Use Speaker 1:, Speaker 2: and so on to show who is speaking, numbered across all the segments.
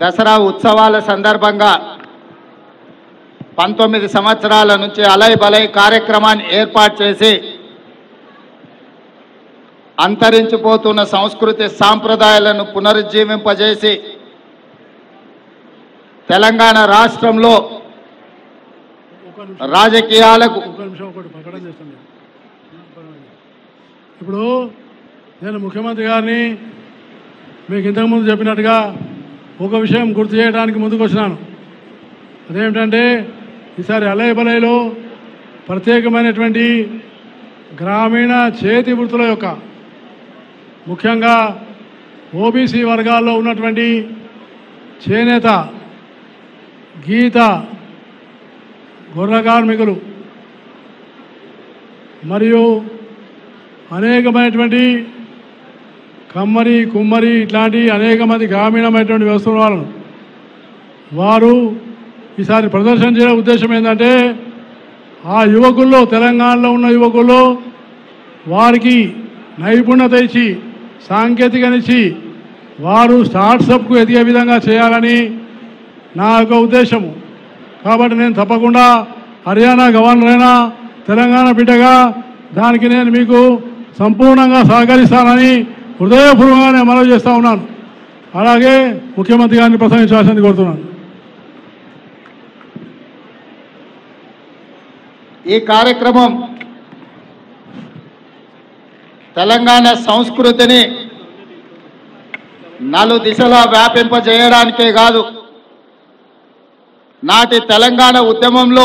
Speaker 1: దసరా ఉత్సవాల సందర్భంగా పంతొమ్మిది సంవత్సరాల నుంచి అలై బలై కార్యక్రమాన్ని ఏర్పాటు చేసి అంతరించిపోతున్న సంస్కృతి సాంప్రదాయాలను పునరుజ్జీవింపజేసి తెలంగాణ రాష్ట్రంలో
Speaker 2: ఒక నిమిషం
Speaker 1: రాజకీయాలకు
Speaker 2: ఒక నిమిషం ఒకటి ప్రకటన చేస్తాను నేను. ఇప్పుడు నేను ముఖ్యమంత్రి గారిని మీకు ఇంతకుముందు చెప్పినట్టుగా ఒక విషయం గుర్తు చేయడానికి ముందుకు వచ్చినాను అదేమిటంటే ఈసారి అలయ బలయలో ప్రత్యేకమైనటువంటి గ్రామీణ చేతి వృత్తుల యొక్క ముఖ్యంగా ఓబీసీ వర్గాల్లో ఉన్నటువంటి చేనేత గీత గొర్రె కార్మికులు మరియు అనేకమైనటువంటి కమ్మరి కుమ్మరి ఇట్లాంటి అనేక మంది గ్రామీణమైనటువంటి వ్యవస్థల వాళ్ళను వారు ఈసారి ప్రదర్శన చేయడం ఉద్దేశం ఏంటంటే ఆ యువకుల్లో తెలంగాణలో ఉన్న యువకుల్లో వారికి నైపుణ్యత ఇచ్చి సాంకేతికనిచ్చి వారు స్టార్ట్సప్కు ఎదిగే విధంగా చేయాలని నా యొక్క ఉద్దేశము కాబట్టి నేను తప్పకుండా హర్యానా గవర్నర్ అయినా తెలంగాణ బిడ్డగా దానికి నేను మీకు సంపూర్ణంగా సహకరిస్తానని హృదయపూర్వకంగా నేను మనవి చేస్తూ ఉన్నాను అలాగే ముఖ్యమంత్రి గారిని ప్రసంగించాల్సింది కోరుతున్నాను
Speaker 1: ఈ కార్యక్రమం తెలంగాణ సంస్కృతిని నలు దిశలా వ్యాపింపజేయడానికే కాదు నాటి తెలంగాణ ఉద్యమంలో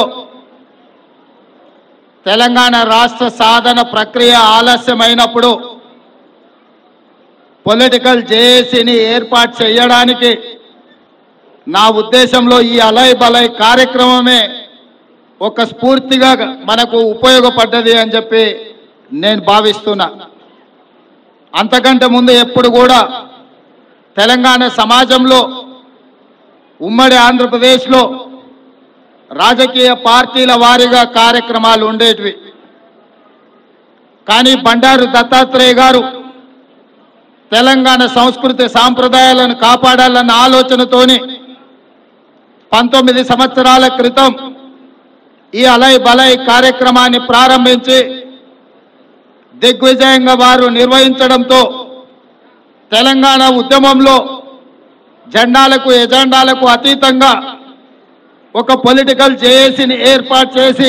Speaker 1: తెలంగాణ రాష్ట్ర సాధన ప్రక్రియ ఆలస్యమైనప్పుడు పొలిటికల్ జేఏసీని ఏర్పాటు చేయడానికి నా ఉద్దేశంలో ఈ అలయ్ బలయ్ కార్యక్రమమే ఒక స్ఫూర్తిగా మనకు ఉపయోగపడ్డది అని చెప్పి నేను భావిస్తున్నా అంతకంటే ముందు ఎప్పుడు కూడా తెలంగాణ సమాజంలో ఉమ్మడి ఆంధ్రప్రదేశ్లో రాజకీయ పార్టీల వారీగా కార్యక్రమాలు ఉండేటివి కానీ బండారు దత్తాత్రేయ గారు తెలంగాణ సంస్కృతి సాంప్రదాయాలను కాపాడాలన్న ఆలోచనతోని పంతొమ్మిది సంవత్సరాల క్రితం ఈ అలై బలై కార్యక్రమాన్ని ప్రారంభించి దిగ్విజయంగా వారు నిర్వహించడంతో తెలంగాణ ఉద్యమంలో జెండాలకు ఎజెండాలకు అతీతంగా ఒక పొలిటికల్ జేఏసీని ఏర్పాటు చేసి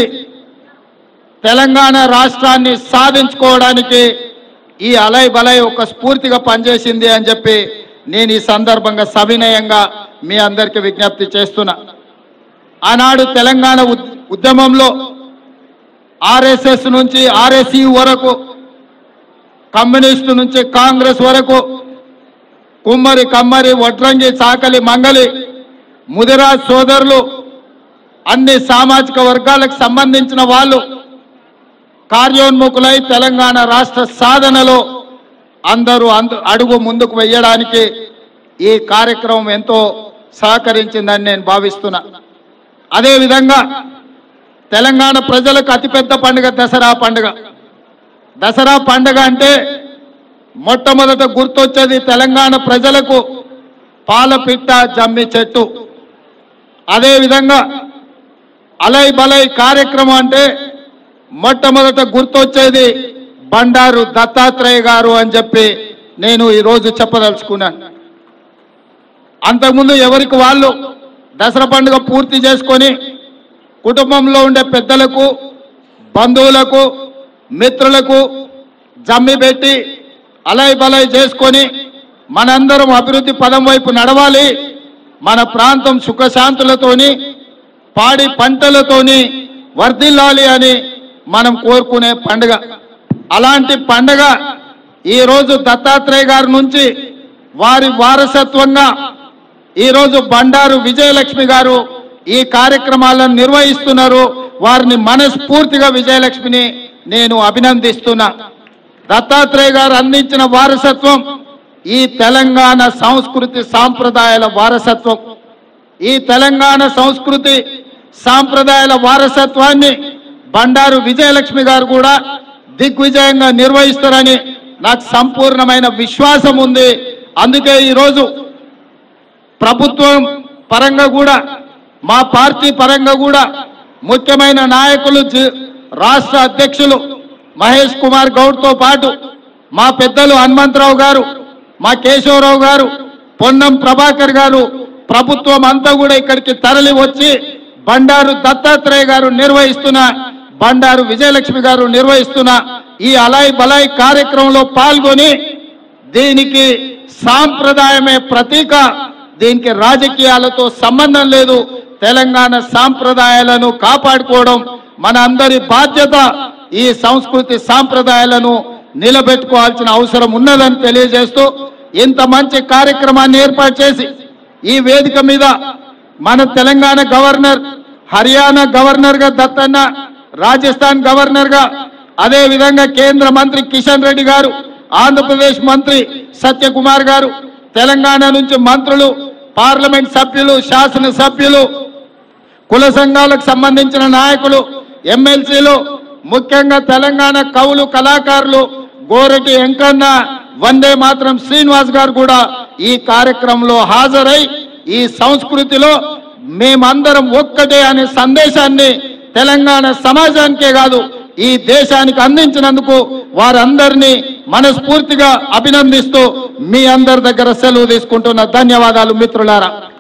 Speaker 1: తెలంగాణ రాష్ట్రాన్ని సాధించుకోవడానికి ఈ అలై బలై ఒక స్ఫూర్తిగా పనిచేసింది అని చెప్పి నేను ఈ సందర్భంగా సవినయంగా మీ అందరికీ విజ్ఞప్తి చేస్తున్నా ఆనాడు తెలంగాణ ఉద్- ఉద్యమంలో ఆర్ఎస్ఎస్ నుంచి ఆర్ఎస్ఈ వరకు కమ్యూనిస్టు నుంచి కాంగ్రెస్ వరకు కుమ్మరి కమ్మరి వడ్రంగి చాకలి మంగలి ముదిరాజ్ సోదరులు అన్ని సామాజిక వర్గాలకు సంబంధించిన వాళ్ళు కార్యోన్ముఖులై తెలంగాణ రాష్ట్ర సాధనలో అందరూ అందు అడుగు ముందుకు వెయ్యడానికి ఈ కార్యక్రమం ఎంతో సహకరించిందని నేను భావిస్తున్నా అదేవిధంగా తెలంగాణ ప్రజలకు అతిపెద్ద పండుగ దసరా పండుగ దసరా పండుగ అంటే మొట్టమొదట గుర్తొచ్చేది తెలంగాణ ప్రజలకు పాలపిట్ట జమ్మి చెట్టు అదేవిధంగా అలై బలై కార్యక్రమం అంటే మొట్టమొదట గుర్తొచ్చేది బండారు దత్తాత్రేయ గారు అని చెప్పి నేను ఈరోజు చెప్పదలుచుకున్నాను అంతకుముందు ఎవరికి వాళ్ళు దసరా పండుగ పూర్తి చేసుకొని కుటుంబంలో ఉండే పెద్దలకు బంధువులకు మిత్రులకు జమ్మి పెట్టి అలై బలై చేసుకొని మనందరం అభివృద్ధి పదం వైపు నడవాలి మన ప్రాంతం సుఖశాంతులతోని పాడి పంటలతోని వర్ధిల్లాలి అని మనం కోరుకునే పండుగ అలాంటి పండుగ ఈరోజు దత్తాత్రేయ గారి నుంచి వారి వారసత్వంగా ఈరోజు బండారు విజయలక్ష్మి గారు ఈ కార్యక్రమాలను నిర్వహిస్తున్నారు వారిని మనస్ఫూర్తిగా విజయలక్ష్మిని నేను అభినందిస్తున్నా దత్తాత్రేయ గారు అందించిన వారసత్వం ఈ తెలంగాణ సంస్కృతి సాంప్రదాయాల వారసత్వం ఈ తెలంగాణ సంస్కృతి సాంప్రదాయాల వారసత్వాన్ని బండారు విజయలక్ష్మి గారు కూడా దిగ్విజయంగా నిర్వహిస్తారని నాకు సంపూర్ణమైన విశ్వాసం ఉంది అందుకే ఈరోజు ప్రభుత్వం పరంగా కూడా మా పార్టీ పరంగా కూడా ముఖ్యమైన నాయకులు జి- రాష్ట్ర అధ్యక్షులు మహేష్ కుమార్ గౌడ్తో పాటు మా పెద్దలు హనుమంతరావు గారు మా కేశవరావు గారు పొన్నం ప్రభాకర్ గారు ప్రభుత్వం అంతా కూడా ఇక్కడికి తరలి వచ్చి బండారు దత్తాత్రేయ గారు నిర్వహిస్తున్న బండారు విజయలక్ష్మి గారు నిర్వహిస్తున్న ఈ అలాయ్ బలాయ్ కార్యక్రమంలో పాల్గొని దీనికి సాంప్రదాయమే ప్రతీక దీనికి రాజకీయాలతో సంబంధం లేదు తెలంగాణ సాంప్రదాయాలను కాపాడుకోవడం మన అందరి బాధ్యత ఈ సంస్కృతి సాంప్రదాయాలను నిలబెట్టుకోవాల్సిన అవసరం ఉన్నదని తెలియజేస్తూ ఇంత మంచి కార్యక్రమాన్ని ఏర్పాటు చేసి ఈ వేదిక మీద మన తెలంగాణ గవర్నర్ హర్యానా గవర్నర్ గా దత్తన్న రాజస్థాన్ గవర్నర్ గా అదే విధంగా కేంద్ర మంత్రి కిషన్ రెడ్డి గారు ఆంధ్రప్రదేశ్ మంత్రి సత్యకుమార్ గారు తెలంగాణ నుంచి మంత్రులు పార్లమెంట్ సభ్యులు శాసన సభ్యులు కుల సంఘాలకు సంబంధించిన నాయకులు ఎమ్మెల్సీలు ముఖ్యంగా తెలంగాణ కవులు కళాకారులు గోరటి వెంకన్న వందే మాత్రం శ్రీనివాస్ గారు కూడా ఈ కార్యక్రమంలో హాజరై ఈ సంస్కృతిలో మేమందరం ఒక్కటే అనే సందేశాన్ని తెలంగాణ సమాజానికే కాదు ఈ దేశానికి అందించినందుకు వారందరినీ మనస్ఫూర్తిగా అభినందిస్తూ మీ అందరి దగ్గర సెలవు తీసుకుంటున్న ధన్యవాదాలు మిత్రులారా